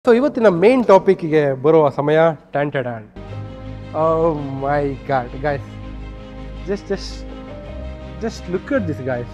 so ಇವತ್ತಿನ main ಟಾಪಿಕ್ಗೆ ಬರುವ ಸಮಯ ಟ್ಯಾಂಟೆಡ್ and my God guys just just just look at this guys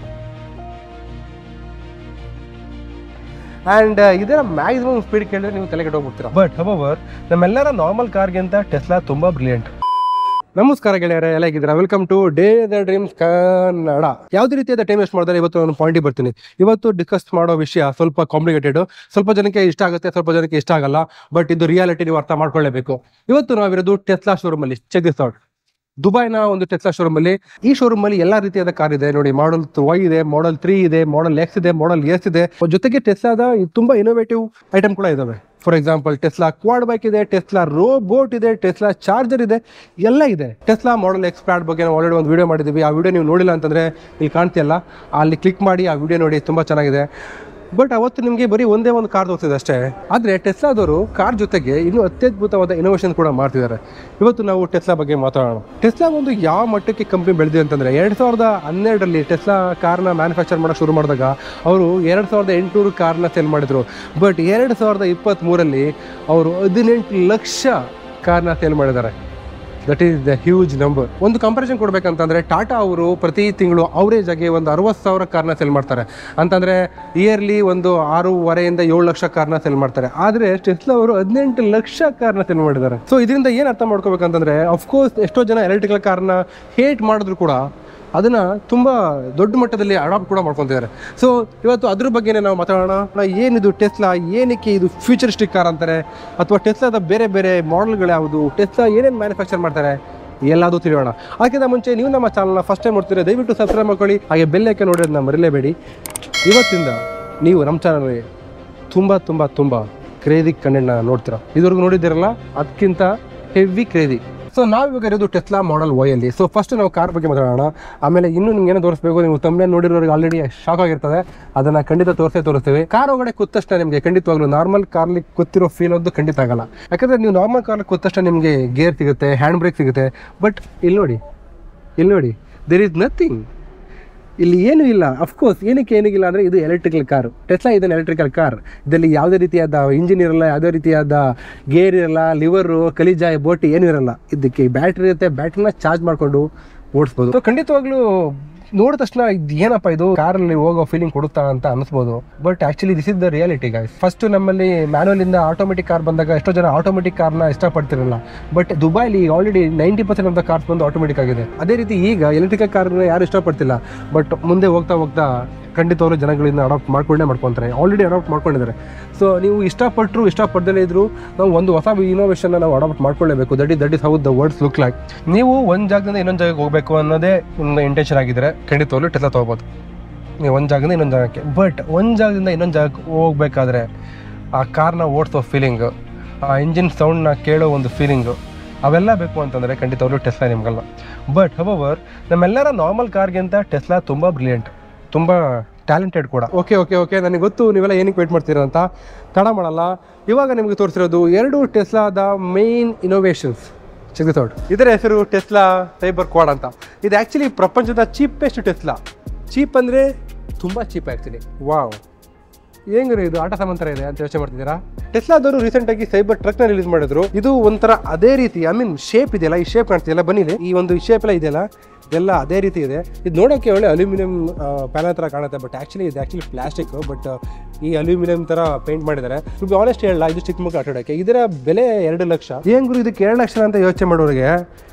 and ಇದರ ಮ್ಯಾಕ್ಸಿಮಮ್ ಸ್ಪೀಡ್ ಕೇಳಿದ್ರೆ ನೀವು ತಲೆ ಕೆಟ್ಟೋಗ್ಬಿಡ್ತೀರಾ ಬಟ್ ಹವರ್ ನಮ್ಮೆಲ್ಲರ ನಾರ್ಮಲ್ ಕಾರ್ಗಿಂತ ಟೆಸ್ಲಾ ತುಂಬ ಬ್ರಿಲಿಯಂಟ್ ನಮಸ್ಕಾರ ಗೆಳೆಯರೆ ಎಲ್ಲ ಹೇಗಿದ್ದೀರಾ welcome to day the dreams Kannada ಯಾವುದೇ ರೀತಿಯಾದ ಟೈಮ್ ವೇಸ್ಟ್ ಮಾಡಿದ್ರೆ ಇವತ್ತು ನಾನು ಪಾಯಿಂಟಿಗೆ ಬರ್ತೀನಿ ಇವತ್ತು ಡಿಸ್ಕಸ್ ಮಾಡೋ ವಿಷಯ ಸ್ವಲ್ಪ ಕಾಂಪ್ಲಿಕೇಟೆಡ್ ಸ್ವಲ್ಪ ಜನಕ್ಕೆ ಇಷ್ಟ ಆಗುತ್ತೆ ಸ್ವಲ್ಪ ಜನಕ್ಕೆ ಇಷ್ಟ ಆಗಲ್ಲ ಬಟ್ ಇದು ರಿಯಾಲಿಟಿ ನೀವು ಅರ್ಥ ಮಾಡ್ಕೊಳ್ಳೇಬೇಕು ಇವತ್ತು ನಾವಿರೋದು ಟೆಸ್ಲಾ ಶೋರೂಮ್ ಅಲ್ಲಿ ಚೆಕ್ ದಿಸ್ ಔಟ್ ದುಬೈನ ಒಂದು ಟೆಸ್ಲಾ ಶೋರೂಮ್ ಅಲ್ಲಿ ಈ ಶೋರೂಮ್ ಅಲ್ಲಿ ಎಲ್ಲಾ ರೀತಿಯಾದ ಕಾರ್ ಇದೆ ನೋಡಿ ಮಾಡಲ್ ವೈ ಇದೆ ಮಾಡಲ್ ತ್ರೀ ಇದೆ ಮಾಡಲ್ ಎಕ್ಸ್ ಇದೆ ಮಾಡಲ್ ಎಸ್ ಇದೆ ಜೊತೆಗೆ ಟೆಸ್ಲಾದ ತುಂಬಾ ಇನೋವೇಟಿವ್ ಐಟಮ್ ಕೂಡ ಇದಾವೆ for example Tesla quad bike ಇದೆ ಟೆಸ್ಲಾ ರೋಬೋಟ್ ಇದೆ ಟೆಸ್ಲಾ ಚಾರ್ಜರ್ ಇದೆ ಎಲ್ಲ ಇದೆ ಟೆಸ್ಲಾ ಮಾಡಲ್ ಎಕ್ಸ್ಪ್ಲಾಟ್ ಬಗ್ಗೆ ನಾವು ಆಲ್ರೆಡಿ ಒಂದು ವಿಡಿಯೋ ಮಾಡಿದ್ದೀವಿ ಆ ವಿಡಿಯೋ ನೀವು ನೋಡಿಲ್ಲ ಅಂತಂದ್ರೆ ಇಲ್ಲಿ ಕಾಣ್ತಿಯಲ್ಲ ಅಲ್ಲಿ ಕ್ಲಿಕ್ ಮಾಡಿ ಆ ವಿಡಿಯೋ ನೋಡಿ ತುಂಬಾ ಚೆನ್ನಾಗಿದೆ ಬಟ್ ಅವತ್ತು ನಿಮಗೆ ಬರೀ ಒಂದೇ ಒಂದು ಕಾರ್ ತೋರಿಸಿದೆ ಅಷ್ಟೇ ಆದರೆ ಟೆಸ್ಲಾದವರು ಕಾರ್ ಜೊತೆಗೆ ಇನ್ನೂ ಅತ್ಯದ್ಭುತವಾದ ಇನೋವೇಷನ್ ಕೂಡ ಮಾಡ್ತಿದ್ದಾರೆ ಇವತ್ತು ನಾವು ಟೆಸ್ಲಾ ಬಗ್ಗೆ ಮಾತಾಡೋಣ ಟೆಸ್ಲಾ ಒಂದು ಯಾವ ಮಟ್ಟಕ್ಕೆ ಕಂಪ್ನಿ ಬೆಳೆದಿದೆ ಅಂತಂದರೆ ಎರಡು ಸಾವಿರದ ಹನ್ನೆರಡರಲ್ಲಿ ಟೆಸ್ಲಾ ಕಾರ್ನ ಮ್ಯಾನುಫ್ಯಾಕ್ಚರ್ ಮಾಡೋಕ್ಕೆ ಶುರು ಮಾಡಿದಾಗ ಅವರು ಎರಡು ಸಾವಿರದ ಎಂಟುನೂರು ಕಾರ್ನ ಸೆಲ್ ಮಾಡಿದರು ಬಟ್ ಎರಡು ಸಾವಿರದ ಇಪ್ಪತ್ತ್ಮೂರಲ್ಲಿ ಅವರು ಹದಿನೆಂಟು ಲಕ್ಷ ಕಾರ್ನ ಸೇಲ್ ಮಾಡಿದ್ದಾರೆ that is the huge number ಒಂದು ಕಂಪಾರಿಸನ್ ಕೊಡ್ಬೇಕಂತಂದ್ರೆ ಟಾಟಾ ಅವರು ಪ್ರತಿ ತಿಂಗಳು ಅವರೇಜ್ ಆಗಿ ಒಂದು ಅರವತ್ತು ಸಾವಿರ ಕಾರ್ನ ಸೆಲ್ ಮಾಡ್ತಾರೆ ಅಂತಂದ್ರೆ ಇಯರ್ಲಿ ಒಂದು ಆರೂವರೆಯಿಂದ ಏಳು ಲಕ್ಷ ಕಾರ್ನ ಸೆಲ್ ಮಾಡ್ತಾರೆ ಆದರೆ ಟೆಸ್ಲಾ ಅವರು ಹದಿನೆಂಟು ಲಕ್ಷ ಕಾರ್ನ ಸೆಲ್ ಮಾಡಿದ್ದಾರೆ ಸೊ ಇದರಿಂದ ಏನು ಅರ್ಥ ಮಾಡ್ಕೋಬೇಕಂತಂದ್ರೆ ಅಫ್ಕೋರ್ಸ್ ಎಷ್ಟೋ ಜನ ಎಲೆಕ್ಟ್ರಿಕಲ್ ಕಾರ್ನ ಹೇಟ್ ಮಾಡಿದ್ರು ಕೂಡ ಅದನ್ನ ತುಂಬಾ ದೊಡ್ಡ ಮಟ್ಟದಲ್ಲಿ ಅಡಾಪ್ಟ್ ಕೂಡ ಮಾಡ್ಕೊತಿದ್ದಾರೆ ಸೊ ಇವತ್ತು ಅದ್ರ ಬಗ್ಗೆನೇ ನಾವು ಮಾತಾಡೋಣ ನಾ ಏನಿದು ಟೆಸ್ಲಾ ಏನಕ್ಕೆ ಇದು ಫ್ಯೂಚರಿಸ್ಟಿಕ್ ಕಾರ್ ಅಂತಾರೆ ಅಥವಾ ಟೆಸ್ಲಾದ ಬೇರೆ ಬೇರೆ ಮಾಡೆಲ್ಗಳು ಯಾವುದು ಟೆಸ್ಲಾ ಏನೇನು ಮ್ಯಾನುಫ್ಯಾಕ್ಚರ್ ಮಾಡ್ತಾರೆ ಎಲ್ಲದೂ ತಿಳಿಯೋಣ ಅದಕ್ಕಿಂತ ಮುಂಚೆ ನೀವು ನಮ್ಮ ಚಾನಲ್ನ ಫಸ್ಟ್ ಟೈಮ್ ನೋಡ್ತೀರಾ ದಯವಿಟ್ಟು ಸಬ್ಸ್ಕ್ರೈಬ್ ಮಾಡ್ಕೊಳ್ಳಿ ಹಾಗೆ ಬೆಲ್ಲೈಕೆ ನೋಡೋದನ್ನ ಮರಿಲೇಬೇಡಿ ಇವತ್ತಿಂದ ನೀವು ನಮ್ಮ ಚಾನಲ್ಗೆ ತುಂಬ ತುಂಬ ತುಂಬ ಕ್ರೇಜಿ ಕಂಟೆಂಟ್ನ ನೋಡ್ತೀರಾ ಇದುವರೆಗೂ ನೋಡಿದ್ದೀರಲ್ಲ ಅದಕ್ಕಿಂತ ಹೆವಿ ಕ್ರೇಜಿ ಸೊ ನಾವು ಇವಾಗ ಇರೋದು ಟೆಸ್ಲಾ ಮಾಡೆಲ್ ವೈ ಅಲ್ಲಿ ಸೊ ಫಸ್ಟ್ ನಾವು ಕಾರ್ ಬಗ್ಗೆ ಮಾತಾಡೋಣ ಆಮೇಲೆ ಇನ್ನೂ ನಿಮ್ಗೆ ಏನೋ ತೋರಿಸ್ಬೇಕು ನೀವು ತಮ್ಮನೇ ನೋಡಿರೋರಿಗೆ ಆಲ್ರೆಡಿ ಶಾಕ್ ಆಗಿರ್ತದೆ ಅದನ್ನ ಖಂಡಿತ ತೋರಿಸೇ ತೋರಿಸ್ತೀವಿ ಕಾರ್ ಒಳಗಡೆ ಕೂತ ತಕ್ಷಣ ನಿಮಗೆ ಖಂಡಿತವಾಗ್ಲೂ ನಾರ್ಮಲ್ ಕಾರ್ಲಿ ಕೂತಿರೋ ಫೀಲ್ ಒಂದು ಖಂಡಿತ ಆಗಲ್ಲ ಯಾಕಂದ್ರೆ ನೀವು ನಾರ್ಮಲ್ ಕಾರ್ಲಿ ಕೂತ ತಕ್ಷಣ ನಿಮಗೆ ಗೇರ್ ಸಿಗುತ್ತೆ ಹ್ಯಾಂಡ್ ಬ್ರೇಕ್ ಸಿಗುತ್ತೆ ಬಟ್ ಇಲ್ಲಿ ನೋಡಿ ಇಲ್ಲಿ ನೋಡಿ ದೇರ್ ಇಸ್ ನಥಿಂಗ್ ಇಲ್ಲಿ ಏನೂ ಇಲ್ಲ ಅಫ್ಕೋರ್ಸ್ ಏನಕ್ಕೆ ಏನಿಲ್ಲ ಅಂದರೆ ಇದು ಎಲೆಕ್ಟ್ರಿಕಲ್ ಕಾರು ಟೆಸ್ಲಾ ಇದನ್ನು ಎಲೆಕ್ಟ್ರಿಕಲ್ ಕಾರ್ ಇದರಲ್ಲಿ ಯಾವುದೇ ರೀತಿಯಾದ ಇಂಜಿನ್ ಇರಲ್ಲ ಯಾವುದೇ ರೀತಿಯಾದ ಗೇರ್ ಇರಲ್ಲ ಲಿವರು ಕಲಿಜಾಯ ಬೋಟಿ ಏನೂ ಇರಲ್ಲ ಇದಕ್ಕೆ ಬ್ಯಾಟ್ರಿ ಇರುತ್ತೆ ಬ್ಯಾಟ್ರಿನ ಚಾರ್ಜ್ ಮಾಡಿಕೊಂಡು ಓಡಿಸ್ಬೋದು ಸೊ ಖಂಡಿತವಾಗ್ಲೂ ನೋಡಿದ ತಕ್ಷಣ ಇದು ಏನಪ್ಪ ಇದು ಕಾರಲ್ಲಿ ಹೋಗೋ ಫೀಲಿಂಗ್ ಕೊಡುತ್ತಾ ಅಂತ ಅನಿಸ್ಬೋದು but actually this is the reality guys first ನಮ್ಮಲ್ಲಿ ಮ್ಯಾನುವಲ್ ಇಂದ ಆಟೋಮೆಟಿಕ್ ಕಾರ್ ಬಂದಾಗ ಎಷ್ಟೋ ಜನ ಆಟೋಮೆಟಿಕ್ ಕಾರ್ನ ಇಷ್ಟಪಡ್ತಿರಲ್ಲ ಬಟ್ ದುಬೈಲಿ already ninety percent of the cars ಬಂದು ಆಟೋಮೆಟಿಕ್ ಆಗಿದೆ ಅದೇ ರೀತಿ ಈಗ ಎಲೆಕ್ಟ್ರಿಕಲ್ ಕಾರ್ನ ಯಾರು ಇಷ್ಟಪಡ್ತಿಲ್ಲ ಬಟ್ ಮುಂದೆ ಹೋಗ್ತಾ ಹೋಗ್ತಾ ಖಂಡಿತವಾಗ್ಲೂ ಜನಗಳಿಂದ ಅಡಾಪ್ಟ್ ಮಾಡ್ಕೊಂಡೇ ಮಾಡ್ಕೊತಾರೆ ಆಲ್ರೆಡಿ ಅಡಾಪ್ಟ್ ಮಾಡ್ಕೊಂಡಿದ್ದಾರೆ ಸೊ ನೀವು ಇಷ್ಟಪಟ್ಟರು ಇಷ್ಟಪಡ್ದಲೇ ಇದ್ರು ನಾವು ಒಂದು ಹೊಸ ಇನೋವೇಷನ್ ನಾವು ಅಡಾಪ್ಟ್ ಮಾಡ್ಕೊಳ್ಳೇಬೇಕು that is that is how the words look like ನೀವು ಒಂದು ಜಾಗದಿಂದ ಇನ್ನೊಂದು ಜಾಗಕ್ಕೆ ಹೋಗಬೇಕು ಅನ್ನೋದೇ ಒಂದು ಇಂಟೆನ್ಷನ್ ಆಗಿದ್ರೆ ಖಂಡಿತವಾಗ್ಲೂ ಟೆಸ್ಲಾ ತೊಗೋಬೋದು ನೀವು ಒಂದು ಜಾಗದಿಂದ ಇನ್ನೊಂದು ಜಾಗಕ್ಕೆ ಬಟ್ ಒಂದು ಜಾಗದಿಂದ ಇನ್ನೊಂದು ಜಾಗಕ್ಕೆ ಹೋಗ್ಬೇಕಾದ್ರೆ ಆ ಕಾರ್ನ ಓಡಿಸೋ ಫೀಲಿಂಗು ಆ ಇಂಜಿನ್ ಸೌಂಡ್ನ ಕೇಳೋ ಒಂದು ಫೀಲಿಂಗು ಅವೆಲ್ಲ ಬೇಕು ಅಂತಂದರೆ ಖಂಡಿತವಾಗ್ಲೂ ಟೆಸ್ಲಾ ನಿಮಗಲ್ಲ ಬಟ್ ಹವರ್ ನಮ್ಮೆಲ್ಲರ ನಾರ್ಮಲ್ ಕಾರ್ಗಿಂತ ಟೆಸ್ಲಾ ತುಂಬ ಬ್ರಿಲಿಯಂಟ್ ತುಂಬ ಟ್ಯಾಲೆಂಟೆಡ್ ಕೂಡ ಓಕೆ ಓಕೆ ಓಕೆ ನನಗೆ ಗೊತ್ತು ನೀವೆಲ್ಲ ಏನಕ್ಕೆ ವೇಟ್ ಮಾಡ್ತೀರಾ ಅಂತ ತಡ ಮಾಡಲ್ಲ ಇವಾಗ ನಿಮಗೆ ತೋರಿಸಿರೋದು ಎರಡು ಟೆಸ್ಲಾದ main innovations check this out ಇದರ ಹೆಸರು ಟೆಸ್ಲಾ ಸೈಬರ್ ಕ್ವಾಡ್ ಅಂತ ಇದು ಆ್ಯಕ್ಚುಲಿ ಪ್ರಪಂಚದ ಚೀಪೆಸ್ಟ್ ಟೆಸ್ಲಾ ಚೀಪ್ ಅಂದರೆ ತುಂಬ ಚೀಪ್ ಆ್ಯಕ್ಚುಲಿ ವಾವ್ ಹೆಂಗ್ರಿ ಇದು ಆಟ ಸಮಾಂತರ ಇದೆ ಅಂತ ಯೋಚನೆ ಮಾಡ್ತಿದ್ದೀರಾ ಟೆಸ್ಲಾದವರು ರೀಸೆಂಟ್ ಆಗಿ ಸೈಬರ್ ಟ್ರಕ್ ನ ರಿಲೀಸ್ ಮಾಡಿದ್ರು ಇದು ಒಂಥರ ಅದೇ ರೀತಿ ಐ ಮೀನ್ ಶೇಪ್ ಇದೆಯಲ್ಲ ಈ ಶೇಪ್ ಕಾಣ್ತಿದೆಯಲ್ಲ ಬನ್ನಿದೆ ಈ ಒಂದು ಶೇಪ್ ಎಲ್ಲ ಇದೆಯಲ್ಲ ಇದೆಲ್ಲ ಅದೇ ರೀತಿ ಇದೆ ಇದು ನೋಡೋಕೆ ಒಳ್ಳೆ ಅಲ್ಯೂಮಿನಿಯಂ ಪ್ಯಾನಲ್ ಥರ ಕಾಣುತ್ತೆ ಬಟ್ ಆ್ಯಕ್ಚುಲಿ ಇದು ಆ್ಯಕ್ಚುಲಿ ಪ್ಲಾಸ್ಟಿಕ್ ಬಟ್ ಈ ಅಲ್ಯೂಮಿನಿಯಂ ಥರ ಪೇಂಟ್ ಮಾಡಿದ್ದಾರೆ ಟು ಬಿ ಆನೆಸ್ಟ್ ಹೇಳಲ್ಲ ಇದು ಚಿಕ್ಕ ಮಕ್ಕಳು ಆಟಾಡೋಕ್ಕೆ ಇದರ ಬೆಲೆ ಎರಡು ಲಕ್ಷ ಏನು ಗುರು ಇದಕ್ಕೆ ಎರಡು ಲಕ್ಷ ಅಂತ ಯೋಚನೆ ಮಾಡೋರಿಗೆ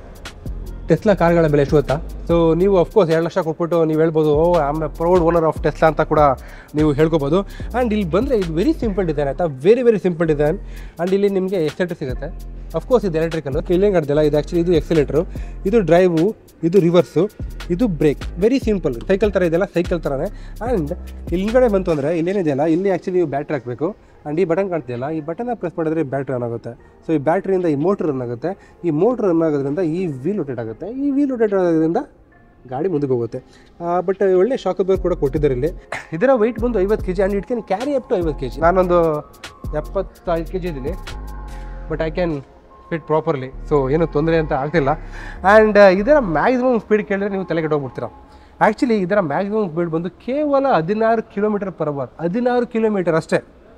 ಟೆಸ್ಲಾ ಕಾರ್ಗಳ ಬೆಲೆ ಎಷ್ಟು ಗೊತ್ತಾ ಸೊ ನೀವು ಅಫ್ಕೋರ್ಸ್ ಎರಡು ಲಕ್ಷ ಕೊಟ್ಬಿಟ್ಟು ನೀವು ಹೇಳ್ಬೋದು oh am a proud owner of Tesla ಅಂತ ಕೂಡ ನೀವು ಹೇಳ್ಕೊಬೋದು ಆ್ಯಂಡ್ ಇಲ್ಲಿ ಬಂದರೆ ಇದು ವೆರಿ ಸಿಂಪಲ್ ಡಿಸೈನ್ ಆಯಿತಾ very very simple design and ಇಲ್ಲಿ ನಿಮಗೆ ಎಕ್ಸೆಲೆಟರ್ ಸಿಗುತ್ತೆ ಅಫ್ಕೋರ್ಸ್ ಇದು ಎಲೆಕ್ಟ್ರಿಕಲ್ ಇಲ್ಲಿ ಕಾಣ್ತಿಲ್ಲ ಇದು ಆ್ಯಕ್ಚುಲಿ ಇದು ಎಕ್ಸೆಲೇಟ್ರು ಇದು ಡ್ರೈವು ಇದು ರಿವರ್ಸು ಇದು ಬ್ರೇಕ್ ವೆರಿ ಸಿಂಪಲ್ ಸೈಕಲ್ ಥರ ಇದೆಯಲ್ಲ ಸೈಕಲ್ ಥರನೇ ಆ್ಯಂಡ್ ಇಲ್ಲಿಗಡೆ ಬಂತು ಅಂದರೆ ಇಲ್ಲೇನಿದೆಯಲ್ಲ ಇಲ್ಲಿ ಆ್ಯಕ್ಚುಲಿ ನೀವು ಬ್ಯಾಟ್ರಿ ಹಾಕಬೇಕು ಆ್ಯಂಡ್ ಈ ಬಟನ್ ಕಾಣ್ತಿದೆಯಲ್ಲ ಈ ಬಟನ್ನ ಪ್ರೆಸ್ ಮಾಡಿದ್ರೆ ಬ್ಯಾಟ್ರಿ ರನ್ ಆಗುತ್ತೆ ಸೊ ಈ ಬ್ಯಾಟ್ರಿಯಿಂದ ಈ ಮೋಟ್ರ್ ರನ್ ಆಗುತ್ತೆ ಈ ಮೋಟ್ರ್ ರನ್ ಆಗೋದ್ರಿಂದ ಈ ವೀಲ್ ರೊಟೇಟ್ ಆಗುತ್ತೆ ಈ ವೀಲ್ ರೊಟೇಟ್ ಆಗೋದ್ರಿಂದ ಗಾಡಿ ಮುಂದಕ್ಕೆ ಹೋಗುತ್ತೆ ಬಟ್ ಒಳ್ಳೆ ಶಾಕ್ ಬೇರ್ ಕೂಡ ಕೊಟ್ಟಿದ್ದಾರೆ ಇಲ್ಲಿ ಇದರ ವೆಯ್ಟ್ ಬಂದು ಐವತ್ತು K G and it can carry up to ಐವತ್ತು ಕೆ ಜಿ ನಾನೊಂದು ಎಪ್ಪತ್ತೈದು ಕೆ ಜಿ ಇದ್ದೀನಿ but I can fit properly so ಏನು ತೊಂದರೆ ಅಂತ ಆಗ್ತಿಲ್ಲ ಆ್ಯಂಡ್ ಇದರ ಮ್ಯಾಕ್ಸಿಮಮ್ ಸ್ಪೀಡ್ ಕೇಳಿದ್ರೆ ನೀವು ತಲೆ ಕೆಟ್ಟೋಗ್ಬಿಡ್ತೀರಾ ಆ್ಯಕ್ಚುಲಿ ಇದರ ಮ್ಯಾಕ್ಸಿಮಮ್ ಸ್ಪೀಡ್ ಬಂದು ಕೇವಲ ಹದಿನಾರು ಕಿಲೋಮೀಟರ್ ಪರ್ ಅವರ್ ಹದಿನಾರು ಕಿಲೋಮೀಟರ್ ಅಷ್ಟೇ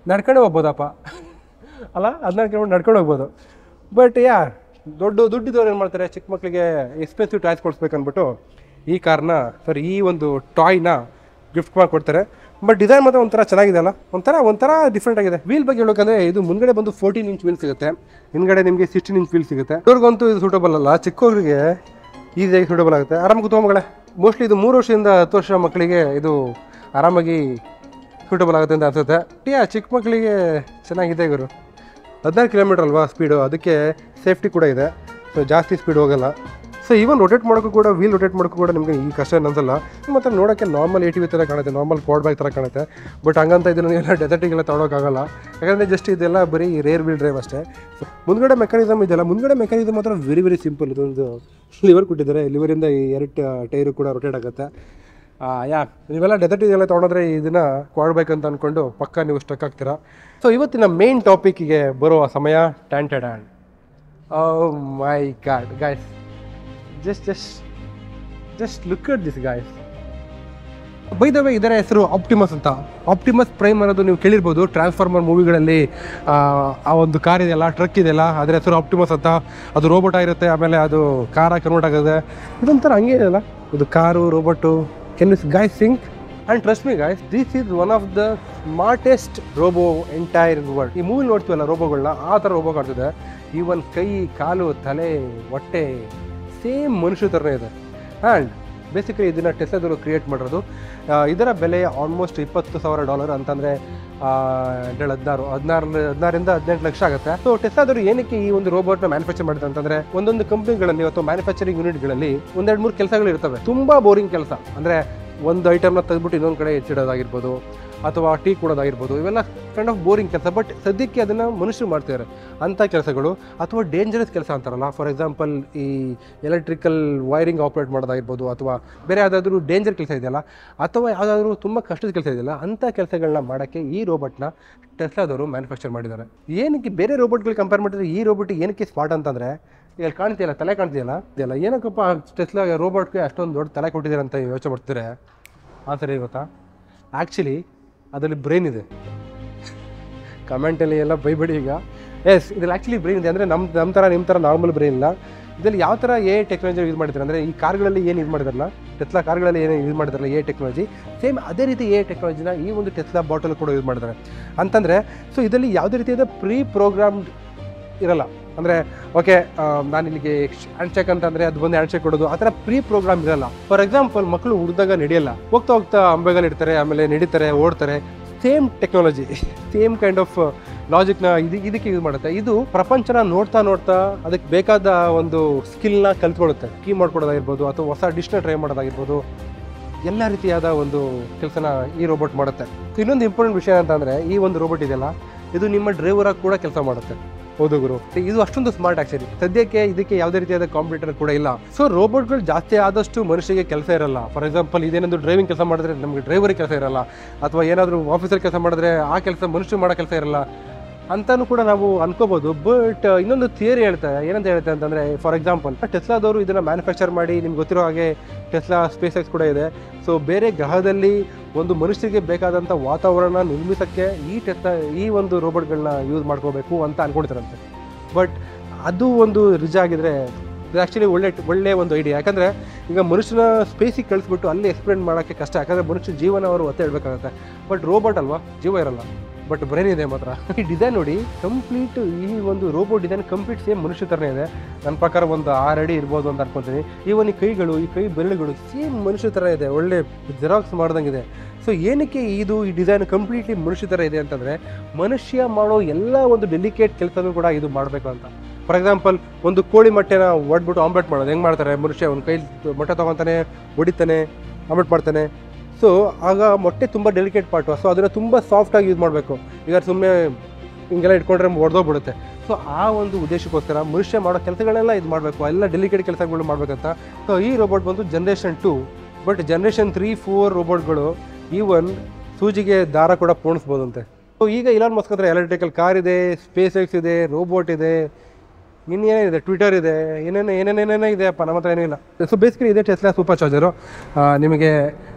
ನಡ್ಕೊಂಡೇ ಹೋಗ್ಬೋದಪ್ಪ ಅಲ್ಲ ಹದಿನಾಲ್ಕು ಕಿಲೋಮೀಟರ್ ನಡ್ಕೊಂಡು ಹೋಗ್ಬೋದು ಬಟ್ ಯಾ ದೊಡ್ಡ ದುಡ್ಡಿದ್ದವ್ರು ಏನು ಮಾಡ್ತಾರೆ ಚಿಕ್ಕ ಮಕ್ಕಳಿಗೆ ಎಕ್ಸ್ಪೆನ್ಸಿವ್ ಟಾಯ್ಸ್ ಕೊಡಿಸ್ಬೇಕು ಅಂದ್ಬಿಟ್ಟು ಈ ಕಾರ್ನ ಸರಿ ಈ ಒಂದು ಟಾಯ್ನ ಗಿಫ್ಟ್ ಮಾಡಿ ಕೊಡ್ತಾರೆ ಬಟ್ ಡಿಸೈನ್ ಮಾತ್ರ ಒಂಥರ ಚೆನ್ನಾಗಿದೆ ಅಲ್ಲ ಒಂಥರ ಒಂಥರ ಡಿಫ್ರೆಂಟ್ ಆಗಿದೆ ವೀಲ್ ಬಗ್ಗೆ ಹೇಳ್ಬೇಕಂದ್ರೆ ಇದು ಮುಂದ್ಗಡೆ ಬಂದು ಫೋರ್ಟೀನ್ ಇಂಚ್ ವೀಲ್ ಸಿಗುತ್ತೆ ಹಿಂದ್ಗಡೆ ನಿಮಗೆ ಸಿಕ್ಸ್ಟೀನ್ ಇಂಚ್ ವೀಲ್ ಸಿಗುತ್ತೆ ಇವ್ರಿಗಂತೂ ಇದು ಸೂಟಬಲ್ ಅಲ್ಲ ಚಿಕ್ಕವರಿಗೆ ಈಸಿಯಾಗಿ ಸೂಟಬಲ್ ಆಗುತ್ತೆ ಆರಾಮಾಗಿ ಕುತ್ಕೊಂಬಗಳೇ ಮೋಸ್ಟ್ಲಿ ಇದು ಮೂರು ವರ್ಷದಿಂದ ಹತ್ತು ವರ್ಷ ಮಕ್ಕಳಿಗೆ ಇದು ಆರಾಮಾಗಿ ಸೂಟಬಲ್ ಆಗುತ್ತೆ ಅಂತ ಅನ್ಸುತ್ತೆ ಯಾ ಚಿಕ್ಕ ಮಕ್ಕಳಿಗೆ ಚೆನ್ನಾಗಿದೆ ಗುರು ಹದಿನಾರು ಕಿಲೋಮೀಟರ್ ಅಲ್ವಾ ಸ್ಪೀಡು ಅದಕ್ಕೆ ಸೇಫ್ಟಿ ಕೂಡ ಇದೆ ಸೊ ಜಾಸ್ತಿ ಸ್ಪೀಡ್ ಹೋಗಲ್ಲ ಸೊ ಈವನ್ ರೊಟೇಟ್ ಮಾಡೋಕ್ಕೂ ಕೂಡ ವೀಲ್ ರೊಟೇಟ್ ಮಾಡೋಕ್ಕೂ ಕೂಡ ನಿಮಗೆ ಈ ಕಷ್ಟ ಏನು ಅನ್ಸಲ್ಲ ಮತ್ತು ನೋಡೋಕ್ಕೆ ನಾರ್ಮಲ್ ಏ ಟಿ ವಿ ಥರ ಕಾಣುತ್ತೆ ನಾರ್ಮಲ್ ಕ್ವಾಡ್ ಬ್ಯಾಗ್ ಥರ ಕಾಣುತ್ತೆ ಬಟ್ ಹಂಗಂತ ಇದನ್ನು ಎಲ್ಲ ಡೆಸರ್ಟಿಗೆಲ್ಲ ತೊಗೊಳಕ್ಕಾಗಲ್ಲ ಯಾಕಂದರೆ ಜಸ್ಟ್ ಇದೆಲ್ಲ ಬರೀ ರೇರ್ ವೀಲ್ ಡ್ರೈವ್ ಅಷ್ಟೇ So, ಮುಂದ್ಗಡೆ ಮೆಕ್ಯಾನಿಸಮ್ ಇದೆಯಲ್ಲ ಮುಂದ್ಗಡೆ ಮೆಕ್ಯಾನಿಸಮ್ ಮಾತ್ರ ವೆರಿ ವೆರಿ ಸಿಂಪಲ್ ಇದೊಂದು ಲಿವರ್ ಕೊಟ್ಟಿದ್ದಾರೆ ಲಿವರಿಂದ ಈ ಎರಡು ಟೈರು ಕೂಡ ರೊಟೇಟ್ ಆಗುತ್ತೆ ಆ, ಯಾ ನೀವೆಲ್ಲ ಡೆಸರ್ಟ್ ಇದೆಲ್ಲ ತೊಗೊಂಡ್ರೆ ಇದನ್ನ ಕೊಡ್ಬೇಕಂತ ಅಂದ್ಕೊಂಡು ಪಕ್ಕ ನೀವು ಸ್ಟಕ್ ಆಗ್ತೀರಾ ಸೊ ಇವತ್ತಿನ ಮೇನ್ ಟಾಪಿಕ್ಗೆ ಬರುವ ಸಮಯ ಟ್ಯಾನ್ ಟ್ಯಾನ್ oh my God guys just just just look at this guys by the way ಇದರ ಹೆಸರು ಆಪ್ಟಿಮಸ್ ಅಂತ ಆಪ್ಟಿಮಸ್ ಪ್ರೈಮ್ ಅನ್ನೋದು ನೀವು ಕೇಳಿರ್ಬೋದು ಟ್ರಾನ್ಸ್ಫಾರ್ಮರ್ ಮೂವಿಗಳಲ್ಲಿ ಆ ಒಂದು ಕಾರ್ ಇದೆಯಲ್ಲ ಟ್ರಕ್ ಇದೆಯಲ್ಲ ಅದರ ಹೆಸರು ಆಪ್ಟಿಮಸ್ ಅಂತ ಅದು ರೋಬೋಟ್ ಆಗಿರುತ್ತೆ ಆಮೇಲೆ ಅದು ಕಾರಾಗಿ ಕನ್ವರ್ಟ್ ಆಗುತ್ತೆ ಇದೊಂಥರ ಹಂಗೆ ಇದೆಯಲ್ಲ ಇದು car robot can you guys think and trust me guys this is one of the smartest robo entire world ಈ ಮೂವಿ ನೋಡ್ತೀವಲ್ಲ ರೋಬೋಗಳನ್ನ ಆ ಥರ ರೋಬೋ ಕಾಣ್ತಿದೆ ಈವನ್ ಕೈ ಕಾಲು ತಲೆ ಹೊಟ್ಟೆ ಸೇಮ್ ಮನುಷ್ಯ ಥರನೇ ಇದೆ ಆ್ಯಂಡ್ ಬೇಸಿಕಲಿ ಇದನ್ನು ಟೆಸ್ಲಾದವರು ಕ್ರಿಯೇಟ್ ಮಾಡಿರೋದು ಆ, ಇದರ ಬೆಲೆ ಆಲ್ಮೋಸ್ಟ್ ಇಪ್ಪತ್ತು ಸಾವಿರ ಡಾಲರ್ ಅಂತಂದರೆ ಎರಡು ಹದಿನಾರು ಹದಿನಾರು ಹದಿನಾರಿಂದ ಹದಿನೆಂಟು ಲಕ್ಷ ಆಗುತ್ತೆ ಸೊ ಟೆಸ್ಲಾದವರು ಏನಕ್ಕೆ ಈ ಒಂದು ರೋಬೋಟ್ನ ಮ್ಯಾನುಫ್ಯಾಕ್ಚರ್ ಮಾಡಿದೆ ಅಂತಂದರೆ ಒಂದೊಂದು ಕಂಪ್ನಿಗಳಲ್ಲಿ ಅಥವಾ ಮ್ಯಾನುಫ್ಯಾಕ್ಚರಿಂಗ್ ಯೂನಿಟ್ಗಳಲ್ಲಿ ಒಂದೆರಡು ಮೂರು ಕೆಲಸಗಳು ಇರ್ತವೆ ತುಂಬ ಬೋರಿಂಗ್ ಕೆಲಸ ಅಂದರೆ ಒಂದು ಐಟಮ್ನ ತೆಗೆದ್ಬಿಟ್ಟು ಇನ್ನೊಂದು ಕಡೆ ಎತ್ತಿಡೋದಾಗಿರ್ಬೋದು ಅಥವಾ ಟೀ ಕೊಡೋದಾಗಿರ್ಬೋದು ಇವೆಲ್ಲ ಕೈಂಡ್ ಆಫ್ ಬೋರಿಂಗ್ ಕೆಲಸ ಬಟ್ ಸದ್ಯಕ್ಕೆ ಅದನ್ನು ಮನುಷ್ಯರು ಮಾಡ್ತಿದ್ದಾರೆ ಅಂಥ ಕೆಲಸಗಳು ಅಥವಾ ಡೇಂಜರಸ್ ಕೆಲಸ ಅಂತಾರಲ್ಲ ಫಾರ್ ಎಕ್ಸಾಂಪಲ್ ಈ ಎಲೆಕ್ಟ್ರಿಕಲ್ ವೈರಿಂಗ್ ಆಪ್ರೇಟ್ ಮಾಡೋದಾಗಿರ್ಬೋದು ಅಥವಾ ಬೇರೆ ಯಾವುದಾದ್ರೂ ಡೇಂಜರ್ ಕೆಲಸ ಇದೆಯಲ್ಲ ಅಥವಾ ಯಾವುದಾದ್ರೂ ತುಂಬ ಕಷ್ಟದ ಕೆಲಸ ಇದೆಯಲ್ಲ ಅಂಥ ಕೆಲಸಗಳನ್ನ ಮಾಡೋಕ್ಕೆ ಈ ರೋಬೋಟ್ನ ಟೆಸ್ಲಾದವರು ಮ್ಯಾನುಫ್ಯಾಕ್ಚರ್ ಮಾಡಿದ್ದಾರೆ ಏನಕ್ಕೆ ಬೇರೆ ರೋಬೋಟ್ಗಳು ಕಂಪೇರ್ ಮಾಡಿದ್ರೆ ಈ ರೋಬೋಟ್ ಏನಕ್ಕೆ ಸ್ಮಾರ್ಟ್ ಅಂತಂದರೆ ಇಲ್ಲಿ ಕಾಣ್ತಿಯಲ್ಲ ತಲೆ ಕಾಣ್ತಿಯಲ್ಲ ಇದೆಯಲ್ಲ ಏನಕ್ಕಪ್ಪ ಟೆಸ್ಲಾ ರೋಬೋಟ್ಗೆ ಅಷ್ಟೊಂದು ದೊಡ್ಡ ತಲೆ ಕೊಟ್ಟಿದ್ದಾರೆ ಅಂತ ಯೋಚನೆ ಮಾಡ್ತಿದ್ರೆ ಆನ್ಸರ್ ಏನು ಗೊತ್ತಾ ಆ್ಯಕ್ಚುಲಿ ಅದರಲ್ಲಿ ಬ್ರೈನ್ ಇದೆ ಕಮೆಂಟಲ್ಲಿ ಎಲ್ಲ ಬೈಬೇಡಿ ಈಗ ಎಸ್ ಇದ್ರಲ್ಲಿ ಆ್ಯಕ್ಚುಲಿ ಬ್ರೈನ್ ಇದೆ ಅಂದರೆ ನಮ್ಮ ನಮ್ಮ ಥರ ನಿಮ್ಮ ಥರ ನಾರ್ಮಲ್ ಬ್ರೈನ್ ಇಲ್ಲ ಇದರಲ್ಲಿ ಯಾವ ಥರ ಎ ಟೆಕ್ನಾಲಜಿ ಯೂಸ್ ಮಾಡಿದ್ದಾರೆ ಅಂದರೆ ಈ ಕಾರ್ಗಳಲ್ಲಿ ಏನು ಯೂಸ್ ಮಾಡಿದಾರಲ್ಲ ಟೆಸ್ಲಾ ಕಾರ್ಗಳಲ್ಲಿ ಏನು ಯೂಸ್ ಮಾಡಿದಾರಲ್ಲ ಎ ಟೆಕ್ನಾಲಜಿ ಸೇಮ್ ಅದೇ ರೀತಿ ಎ ಟೆಕ್ನಾಲಜಿನ ಈ ಒಂದು ಟೆಸ್ಲಾ ಬಾಟಲ್ ಕೂಡ ಯೂಸ್ ಮಾಡಿದ್ದಾರೆ ಅಂತಂದರೆ ಸೊ ಇದರಲ್ಲಿ ಯಾವುದೇ ರೀತಿಯಾದ ಪ್ರೀ ಪ್ರೋಗ್ರಾಮ್ಡ್ ಇರಲ್ಲ ಅಂದರೆ ಓಕೆ ನಾನು ಇಲ್ಲಿಗೆ ಹ್ಯಾಂಡ್ ಚೆಕ್ ಅಂತಂದರೆ ಅದು ಬಂದು ಹ್ಯಾಂಡ್ ಚೆಕ್ ಕೊಡೋದು ಆ ಥರ ಪ್ರೀ ಪ್ರೋಗ್ರಾಮ್ ಇರಲ್ಲ ಫಾರ್ ಎಕ್ಸಾಂಪಲ್ ಮಕ್ಕಳು ಹುಡ್ದಾಗ ನಡೆಯಲ್ಲ ಹೋಗ್ತಾ ಹೋಗ್ತಾ ಅಂಬೆಗಳು ಇಡ್ತಾರೆ ಆಮೇಲೆ ನಡೀತಾರೆ ಓಡ್ತಾರೆ same technology same kind of ಲಾಜಿಕ್ನ ಇದು ಇದಕ್ಕೆ ಯೂಸ್ ಮಾಡುತ್ತೆ ಇದು ಪ್ರಪಂಚನ ನೋಡ್ತಾ ನೋಡ್ತಾ ಅದಕ್ಕೆ ಬೇಕಾದ ಒಂದು ಸ್ಕಿಲ್ನ ಕಲ್ತ್ಕೊಳ್ಳುತ್ತೆ ಕೀ ಮಾಡ್ಕೊಡೋದಾಗಿರ್ಬೋದು ಅಥವಾ ಹೊಸ ಡಿಶ್ನ ಟ್ರೈ ಮಾಡೋದಾಗಿರ್ಬೋದು ಎಲ್ಲ ರೀತಿಯಾದ ಒಂದು ಕೆಲಸನ ಈ ರೋಬೋಟ್ ಮಾಡುತ್ತೆ ಇನ್ನೊಂದು ಇಂಪಾರ್ಟೆಂಟ್ ವಿಷಯ ಅಂತ ಅಂದರೆ ಈ ಒಂದು ರೋಬೋಟ್ ಇದೆಯಲ್ಲ ಇದು ನಿಮ್ಮ ಡ್ರೈವರಾಗಿ ಕೂಡ ಕೆಲಸ ಮಾಡುತ್ತೆ ಹೌದು ಗುರು ಇದು ಅಷ್ಟೊಂದು ಸ್ಮಾರ್ಟ್ ಆಕ್ಚುಲಿ ಸದ್ಯಕ್ಕೆ ಇದಕ್ಕೆ ಯಾವುದೇ ರೀತಿಯಾದ ಕಾಂಪ್ಯೂಟರ್ ಕೂಡ ಇಲ್ಲ ಸೊ ರೋಬೋಟ್ಗಳು ಜಾಸ್ತಿ ಆದಷ್ಟು ಮನುಷ್ಯಗೆ ಕೆಲಸ ಇರಲ್ಲ ಫಾರ್ ಎಕ್ಸಾಂಪಲ್ ಇದೇನಾದ್ರು ಡ್ರೈವಿಂಗ್ ಕೆಲಸ ಮಾಡಿದ್ರೆ ನಮಗೆ ಡ್ರೈವರಿಗೆ ಕೆಲಸ ಇರಲ್ಲ ಅಥವಾ ಏನಾದರೂ ಆಫೀಸಲ್ಲಿ ಕೆಲಸ ಮಾಡಿದ್ರೆ ಆ ಕೆಲಸ ಮನುಷ್ಯರು ಮಾಡೋ ಕೆಲಸ ಇರಲ್ಲ ಅಂತಾನು ಕೂಡ ನಾವು ಅನ್ಕೋಬಹುದು ಬಟ್ ಇನ್ನೊಂದು ಥಿಯರಿ ಹೇಳ್ತಾರೆ ಏನಂತ ಹೇಳುತ್ತೆ ಅಂತಂದ್ರೆ ಫಾರ್ ಎಕ್ಸಾಂಪಲ್ ಟೆಸ್ಲಾದವರು ಇದನ್ನ ಮ್ಯಾನುಫ್ಯಾಕ್ಚರ್ ಮಾಡಿ ನಿಮ್ಗೆ ಗೊತ್ತಿರೋ ಹಾಗೆ ಟೆಸ್ಲಾ ಸ್ಪೇಸ್ ಎಕ್ಸ್ ಕೂಡ ಇದೆ ಸೊ ಬೇರೆ ಗ್ರಹದಲ್ಲಿ ಒಂದು ಮನುಷ್ಯರಿಗೆ ಬೇಕಾದಂಥ ವಾತಾವರಣ ನಿರ್ಮಿಸಕ್ಕೆ ಈ ಟೆಸ್ಲಾ ಈ ಒಂದು ರೋಬೋಟ್ಗಳನ್ನ ಯೂಸ್ ಮಾಡ್ಕೋಬೇಕು ಅಂತ ಅನ್ಕೊಂಡಿದ್ದಾರಂತೆ ಬಟ್ ಅದು ಒಂದು ನಿಜ ಆಗಿದ್ರೆ ಇದು ಆ್ಯಕ್ಚುಲಿ ಒಳ್ಳೆ ಒಳ್ಳೆ ಒಂದು ಐಡಿಯಾ ಯಾಕಂದರೆ ಈಗ ಮನುಷ್ಯನ ಸ್ಪೇಸಿಗೆ ಕಳಿಸ್ಬಿಟ್ಟು ಅಲ್ಲಿ ಎಕ್ಸ್ಪ್ಲೇನ್ ಮಾಡೋಕ್ಕೆ ಕಷ್ಟ ಯಾಕಂದರೆ ಮನುಷ್ಯ ಜೀವನ ಅವರು ಒತ್ತೆ ಇಡಬೇಕಾಗುತ್ತೆ ಬಟ್ ರೋಬೋಟ್ ಅಲ್ವಾ ಜೀವ ಇರಲ್ಲ ಬಟ್ ಬ್ರೈನ್ ಇದೆ ಮಾತ್ರ ಈ ಡಿಸೈನ್ ನೋಡಿ ಕಂಪ್ಲೀಟ್ ಈ ಒಂದು ರೋಬೋಟ್ ಡಿಸೈನ್ ಕಂಪ್ಲೀಟ್ ಸೇಮ್ ಮನುಷ್ಯ ಥರನೇ ಇದೆ ನನ್ನ ಪ್ರಕಾರ ಒಂದು ಆರು ಅಡಿ ಇರ್ಬೋದು ಅಂತ ಅನ್ಕೊತೀನಿ ಈವನ್ ಈ ಕೈಗಳು ಈ ಕೈ ಬೆರಳುಗಳು ಸೇಮ್ ಮನುಷ್ಯ ಥರ ಇದೆ ಒಳ್ಳೆ ಜೆರಾಕ್ಸ್ ಮಾಡ್ದಂಗಿದೆ ಸೊ ಏನಕ್ಕೆ ಇದು ಈ ಡಿಸೈನ್ ಕಂಪ್ಲೀಟ್ಲಿ ಮನುಷ್ಯ ಥರ ಇದೆ ಅಂತಂದರೆ ಮನುಷ್ಯ ಮಾಡೋ ಎಲ್ಲ ಒಂದು ಡೆಲಿಕೇಟ್ ಕೆಲಸನೂ ಕೂಡ ಇದು ಮಾಡಬೇಕು ಅಂತ ಫಾರ್ ಎಕ್ಸಾಂಪಲ್ ಒಂದು ಕೋಳಿ ಮೊಟ್ಟೆನ ಒಡ್ಬಿಟ್ಟು ಆಮ್ಲೆಟ್ ಮಾಡೋದು ಹೆಂಗೆ ಮಾಡ್ತಾರೆ ಮನುಷ್ಯ ಒಂದು ಕೈ ಮೊಟ್ಟೆ ತೊಗೊತಾನೆ ಹೊಡಿತಾನೆ ಆಮ್ಲೆಟ್ ಮಾಡ್ತಾನೆ ಸೊ ಆಗ ಮೊಟ್ಟೆ ತುಂಬ ಡೆಲಿಕೇಟ್ ಪಾರ್ಟು ಸೊ ಅದನ್ನು ತುಂಬ ಸಾಫ್ಟಾಗಿ ಯೂಸ್ ಮಾಡಬೇಕು ಈಗ ಸುಮ್ಮನೆ ಹಿಂಗೆಲ್ಲ ಇಟ್ಕೊಂಡ್ರೆ ಒಡೆದೋಗ್ಬಿಡುತ್ತೆ ಸೊ ಆ ಒಂದು ಉದ್ದೇಶಕ್ಕೋಸ್ಕರ ಮನುಷ್ಯ ಮಾಡೋ ಕೆಲಸಗಳೆಲ್ಲ ಇದು ಮಾಡಬೇಕು ಎಲ್ಲ ಡೆಲಿಕೇಟ್ ಕೆಲಸಗಳು ಮಾಡಬೇಕಂತ ಸೊ ಈ ರೋಬೋಟ್ ಬಂದು generation two but generation three four ರೋಬೋಟ್ಗಳು ಈವನ್ ಸೂಜಿಗೆ ದಾರ ಕೂಡ ಪೋಣಿಸ್ಬೋದಂತೆ ಸೊ ಈಗ ಇಲಾನ್ ಮಸ್ಕ್ ಹತ್ರ ಎಲೆಕ್ಟ್ರಿಕಲ್ ಕಾರ್ ಇದೆ ಸ್ಪೇಸ್ ಎಕ್ಸ್ ಇದೆ ರೋಬೋಟ್ ಇದೆ ಇನ್ನೇನಿದೆ ಟ್ವಿಟರ್ ಇದೆ ಏನೇನು ಏನೇನೇನೇನೋ ಇದೆ ಅಪ್ಪ ನಮ್ಮ ಹತ್ರ ಏನೂ ಇಲ್ಲ ಸೊ ಬೇಸಿಕಲಿ ಇದೆ ಟೆಸ್ಲಾ ಸೂಪರ್ ಚಾರ್ಜರು ನಿಮಗೆ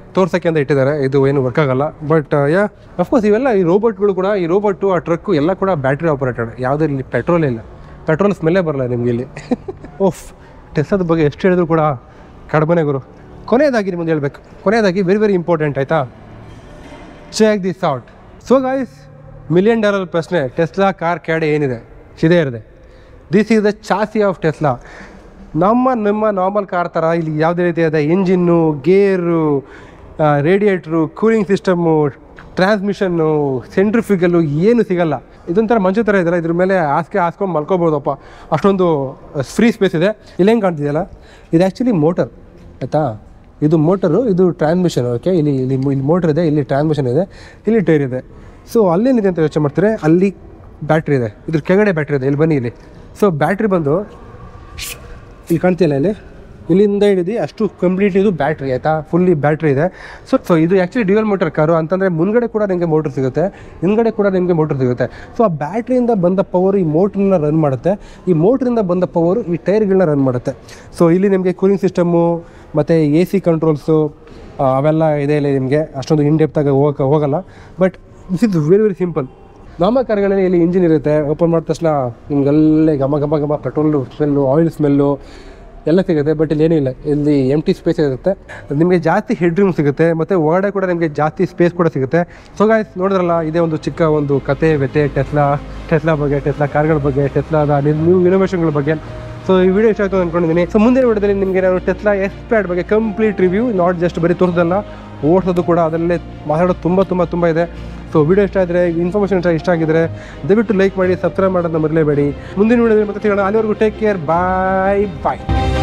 ತೋರ್ಸೋಕ್ಕೆ ಅಂತ ಇಟ್ಟಿದ್ದಾರೆ ಇದು ಏನು ವರ್ಕ್ ಆಗಲ್ಲ ಬಟ್ ಯಾ ಅಫ್ಕೋರ್ಸ್ ಇವೆಲ್ಲ ಈ ರೋಬೋಟ್ಗಳು ಕೂಡ ಈ ರೋಬೋಟು ಆ ಟ್ರಕ್ಕು ಎಲ್ಲ ಕೂಡ ಬ್ಯಾಟ್ರಿ ಆಪರೇಟೆಡ್ ಯಾವುದೇ ಇಲ್ಲಿ ಪೆಟ್ರೋಲ್ ಇಲ್ಲ ಪೆಟ್ರೋಲ್ ಸ್ಮೆಲ್ಲೇ ಬರಲ್ಲ ನಿಮಗೆ ಇಲ್ಲಿ ಓಫ್ ಟೆಸ್ಲಾದ ಬಗ್ಗೆ ಎಷ್ಟು ಹೇಳಿದ್ರು ಕೂಡ ಕಡಿಮೆನೇ ಗುರು ಕೊನೆಯದಾಗಿ ನಿಮ್ಮದು ಹೇಳ್ಬೇಕು ಕೊನೆಯದಾಗಿ ವೆರಿ ವೆರಿ ಇಂಪಾರ್ಟೆಂಟ್ ಆಯಿತಾ check this out so guys million dollar ಪ್ರಶ್ನೆ ಟೆಸ್ಲಾ ಕಾರ್ ಕ್ಯಾಡೆ ಏನಿದೆ ಇದೇ ಇರದೆ this is the chassis of Tesla ನಮ್ಮ ನಮ್ಮ ನಾರ್ಮಲ್ ಕಾರ್ ಥರ ಇಲ್ಲಿ ಯಾವುದೇ ರೀತಿಯಾದ engine gear radiator cooling system transmission centrifugal ಏನು ಸಿಗಲ್ಲ ಇದೊಂಥರ ಮಂಚು ಥರ ಇದೆಯಲ್ಲ ಇದ್ರ ಮೇಲೆ ಹಾಸಿಗೆ ಹಾಸ್ಕೊಂಡು ಮಲ್ಕೋಬೋದಪ್ಪ ಅಷ್ಟೊಂದು ಫ್ರೀ ಸ್ಪೇಸ್ ಇದೆ ಇಲ್ಲಿ ಹೆಂಗೆ ಕಾಣ್ತಿದೆಯಲ್ಲ ಇದು ಆ್ಯಕ್ಚುಲಿ ಮೋಟರ್ ಆಯಿತಾ ಇದು ಮೋಟರು ಇದು ಟ್ರಾನ್ಸ್ಮಿಷನ್ ಓಕೆ ಇಲ್ಲಿ ಇಲ್ಲಿ ಇಲ್ಲಿ ಮೋಟರ್ ಇದೆ ಇಲ್ಲಿ ಟ್ರಾನ್ಸ್ಮಿಷನ್ ಇದೆ ಇಲ್ಲಿ ಟೈರ್ ಇದೆ ಸೊ ಅಲ್ಲೇನಿದೆ ಅಂತ ಯೋಚನೆ ಮಾಡ್ತಾರೆ ಅಲ್ಲಿ ಬ್ಯಾಟ್ರಿ ಇದೆ ಇದ್ರ ಕೆಳಗಡೆ ಬ್ಯಾಟ್ರಿ ಇದೆ ಇಲ್ಲಿ ಬನ್ನಿ ಇಲ್ಲಿ ಸೊ ಬ್ಯಾಟ್ರಿ ಬಂದು ಇಲ್ಲಿ ಕಾಣ್ತಿಲ್ಲ ಇಲ್ಲಿ ಇಲ್ಲಿಂದ ಹಿಡಿದು ಅಷ್ಟು ಕಂಪ್ಲೀಟ್ ಇದು ಬ್ಯಾಟ್ರಿ ಆಯಿತಾ ಫುಲ್ಲಿ ಬ್ಯಾಟ್ರಿ ಇದೆ ಸೊ ಸೊ ಇದು ಆ್ಯಕ್ಚುಲಿ ಡ್ಯೂಯಲ್ ಮೋಟರ್ ಕಾರು ಅಂತಂದರೆ ಮುಂದ್ಗಡೆ ಕೂಡ ನಿಮಗೆ ಮೋಟರ್ ಸಿಗುತ್ತೆ ಹಿಂದ್ಗಡೆ ಕೂಡ ನಿಮಗೆ ಮೋಟರ್ ಸಿಗುತ್ತೆ ಸೊ ಆ ಬ್ಯಾಟ್ರಿಯಿಂದ ಬಂದ ಪವರ್ ಈ ಮೋಟ್ರನ್ನ ರನ್ ಮಾಡುತ್ತೆ ಈ ಮೋಟ್ರಿಂದ ಬಂದ ಪವರು ಈ ಟೈರ್ಗಳನ್ನ ರನ್ ಮಾಡುತ್ತೆ ಸೊ ಇಲ್ಲಿ ನಿಮಗೆ ಕೂಲಿಂಗ್ ಸಿಸ್ಟಮ್ಮು ಮತ್ತು ಎ ಸಿ ಕಂಟ್ರೋಲ್ಸು ಅವೆಲ್ಲ ಇದೆ ಇಲ್ಲಿ ನಿಮಗೆ ಅಷ್ಟೊಂದು ಇನ್ ಡೆಪ್ತಾಗಿ ಹೋಗಕ್ಕೆ ಹೋಗಲ್ಲ but this is very very simple normal ಕಾರ್ಗಳಲ್ಲಿ ಇಲ್ಲಿ ಇಂಜಿನ್ ಇರುತ್ತೆ ಓಪನ್ ಮಾಡಿದ ತಕ್ಷಣ ನಿಮ್ಗೆಲ್ಲೇ ಘಮ ಘಮ ಘಮ ಪೆಟ್ರೋಲ್ ಸ್ಮೆಲ್ಲು ಆಯಿಲ್ ಸ್ಮೆಲ್ಲು ಎಲ್ಲ ಸಿಗುತ್ತೆ ಬಟ್ ಇಲ್ಲಿ ಏನಿಲ್ಲ ಇಲ್ಲಿ ಎಮ್ ಟಿ ಸ್ಪೇಸ್ ಇರುತ್ತೆ ನಿಮಗೆ ಜಾಸ್ತಿ ಹೆಡ್ ರೂಮ್ ಸಿಗುತ್ತೆ ಮತ್ತು ಒಳಗಡೆ ಕೂಡ ನಿಮಗೆ ಜಾಸ್ತಿ ಸ್ಪೇಸ್ ಕೂಡ ಸಿಗುತ್ತೆ ಸೊ ಗಾಯ್ಸ್ ನೋಡಿದ್ರಲ್ಲ ಇದೇ ಒಂದು ಚಿಕ್ಕ ಒಂದು ಕತೆ ವ್ಯತೆ ಟೆಸ್ಲಾ ಟೆಸ್ಲಾ ಬಗ್ಗೆ ಟೆಸ್ಲಾ ಕಾರ್ಗಳ ಬಗ್ಗೆ ಟೆಸ್ಲಾದ ನ್ಯೂ ಇನೋವೇಷನ್ಗಳ ಬಗ್ಗೆ ಸೊ ಈ ವಿಡಿಯೋ ಇಷ್ಟ ಆಯ್ತು ಅಂದ್ಕೊಂಡಿದ್ದೀನಿ ಸೊ ಮುಂದಿನ ವಿಡಿಯೋದಲ್ಲಿ ನಿಮಗೆ ನಾನು ಟೆಸ್ಲಾ ಎಸ್ ಪ್ಯಾಡ್ ಬಗ್ಗೆ ಕಂಪ್ಲೀಟ್ ರಿವ್ಯೂ ನಾಟ್ ಜಸ್ಟ್ ಬರೀ ತೋರಿಸೋದಲ್ಲ ಓಡಿಸೋದು ಕೂಡ ಅದರಲ್ಲೇ ಮಾತಾಡೋದು ತುಂಬ ತುಂಬ ತುಂಬ ಇದೆ ಸೊ ವಿಡಿಯೋ ಇಷ್ಟ ಆದರೆ ಇನ್ಫಾರ್ಮೇಷನ್ ಇಷ್ಟ ಆಗಿದ್ರೆ ದಯವಿಟ್ಟು ಲೈಕ್ ಮಾಡಿ ಸಬ್ಸ್ಕ್ರೈಬ್ ಮಾಡೋದನ್ನ ಮರಲೇಬೇಡಿ ಮುಂದಿನ ವಿಡಿಯೋದಲ್ಲಿ ಮತ್ತೆ ಸಿಗೋಣ ಅಲ್ಲಿವರೆಗೂ ಟೇಕ್ ಕೇರ್ ಬಾಯ್ ಬಾಯ್